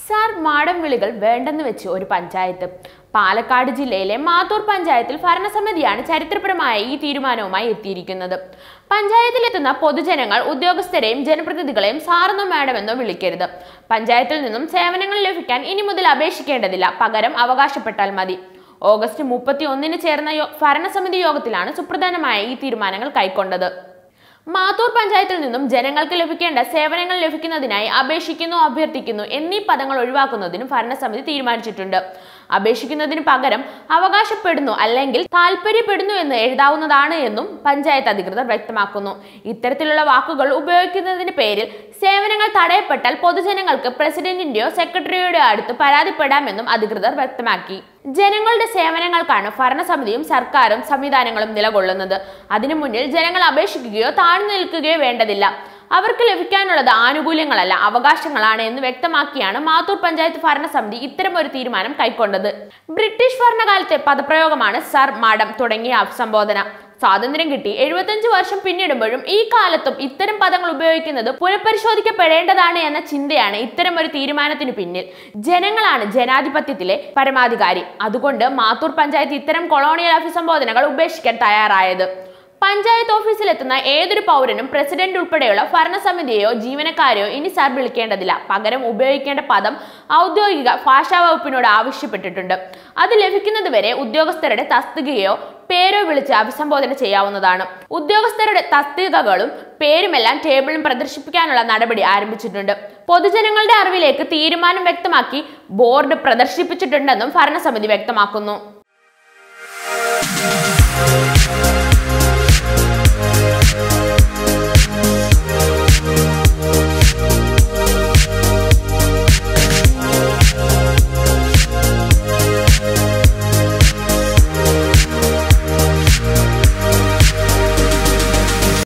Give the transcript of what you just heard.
sir madam വിളികൾ വേണ്ടെന്ന് വെച്ച് ഒരു പഞ്ചായത്ത് പാലക്കാട് ജില്ലയിലെ മാത്തൂർ പഞ്ചായത്തിൽ ഭരണസമിതിയാണ് ചരിത്രപരമായ ഈ തീരുമാനവുമായി എത്തിയിരിക്കുന്നത് പഞ്ചായത്തിലെത്തുന്ന പൊതുജനങ്ങൾ ഉദ്യോഗസ്ഥരെയും ജനപ്രതിനിധികളെയും സാറെന്നോ മാഡമെന്നോ വിളിക്കരുത് പഞ്ചായത്തിൽ നിന്നും സേവനങ്ങൾ ലഭിക്കാൻ ഇനി മുതൽ അപേക്ഷിക്കേണ്ടതില്ല പകരം അവകാശപ്പെട്ടാൽ മതി ഓഗസ്റ്റ് മുപ്പത്തി ഒന്നിന് ചേർന്ന യോ- ഭരണസമിതി യോഗത്തിലാണ് സുപ്രധാനമായ ഈ തീരുമാനങ്ങൾ കൈക്കൊണ്ടത് മാത്തൂർ പഞ്ചായത്തിൽ നിന്നും ജനങ്ങൾക്ക് ലഭിക്കേണ്ട സേവനങ്ങൾ ലഭിക്കുന്നതിനായി അപേക്ഷിക്കുന്നു അഭ്യർത്ഥിക്കുന്നു എന്നീ പദങ്ങൾ ഒഴിവാക്കുന്നതിനും ഭരണസമിതി തീരുമാനിച്ചിട്ടുണ്ട് അപേക്ഷിക്കുന്നതിന് പകരം അവകാശപ്പെടുന്നു അല്ലെങ്കിൽ താല്പര്യപ്പെടുന്നു എന്ന് എഴുതാവുന്നതാണ് എന്നും പഞ്ചായത്ത് അധികൃതർ വ്യക്തമാക്കുന്നു ഇത്തരത്തിലുള്ള വാക്കുകൾ ഉപയോഗിക്കുന്നതിന് പേരിൽ സേവനങ്ങൾ തടയപ്പെട്ടാൽ പൊതുജനങ്ങൾക്ക് പ്രസിഡന്റിന്റെയോ സെക്രട്ടറിയുടെയോ അടുത്ത് പരാതിപ്പെടാമെന്നും അധികൃതർ വ്യക്തമാക്കി ജനങ്ങളുടെ സേവനങ്ങൾക്കാണ് ഭരണസമിതിയും സർക്കാരും സംവിധാനങ്ങളും നിലകൊള്ളുന്നത് അതിനു മുന്നിൽ ജനങ്ങൾ അപേക്ഷിക്കുകയോ താഴ്ന്നു നിൽക്കുകയോ വേണ്ടതില്ല അവർക്ക് ലഭിക്കാനുള്ളത് ആനുകൂല്യങ്ങളല്ല അവകാശങ്ങളാണ് എന്ന് വ്യക്തമാക്കിയാണ് മാത്തൂർ പഞ്ചായത്ത് ഭരണസമിതി ഇത്തരമൊരു തീരുമാനം കൈക്കൊണ്ടത് ബ്രിട്ടീഷ് ഭരണകാലത്തെ പദപ്രയോഗമാണ് സർ മാഡം തുടങ്ങിയ അഭിസംബോധന സ്വാതന്ത്ര്യം കിട്ടി എഴുപത്തഞ്ച് വർഷം പിന്നിടുമ്പോഴും ഈ കാലത്തും ഇത്തരം പദങ്ങൾ ഉപയോഗിക്കുന്നത് പുനഃപരിശോധിക്കപ്പെടേണ്ടതാണ് എന്ന ചിന്തയാണ് ഇത്തരം ഒരു തീരുമാനത്തിനു പിന്നിൽ ജനങ്ങളാണ് ജനാധിപത്യത്തിലെ പരമാധികാരി അതുകൊണ്ട് മാത്തൂർ പഞ്ചായത്ത് ഇത്തരം കൊളോണിയൽ അഭിസംബോധനകൾ ഉപേക്ഷിക്കാൻ തയ്യാറായത് പഞ്ചായത്ത് ഓഫീസിലെത്തുന്ന ഏതൊരു പൗരനും പ്രസിഡന്റ് ഉൾപ്പെടെയുള്ള ഭരണസമിതിയെയോ ജീവനക്കാരെയോ ഇനി സാർ വിളിക്കേണ്ടതില്ല പകരം ഉപയോഗിക്കേണ്ട പദം ഔദ്യോഗിക ഭാഷാ വകുപ്പിനോട് ആവശ്യപ്പെട്ടിട്ടുണ്ട് അത് ലഭിക്കുന്നതുവരെ ഉദ്യോഗസ്ഥരുടെ തസ്തികയോ പേരോ വിളിച്ച് അഭിസംബോധന ചെയ്യാവുന്നതാണ് ഉദ്യോഗസ്ഥരുടെ തസ്തികകളും പേരുമെല്ലാം ടേബിളിൽ പ്രദർശിപ്പിക്കാനുള്ള നടപടി ആരംഭിച്ചിട്ടുണ്ട് പൊതുജനങ്ങളുടെ അറിവിലേക്ക് തീരുമാനം വ്യക്തമാക്കി ബോർഡ് പ്രദർശിപ്പിച്ചിട്ടുണ്ടെന്നും ഭരണസമിതി വ്യക്തമാക്കുന്നു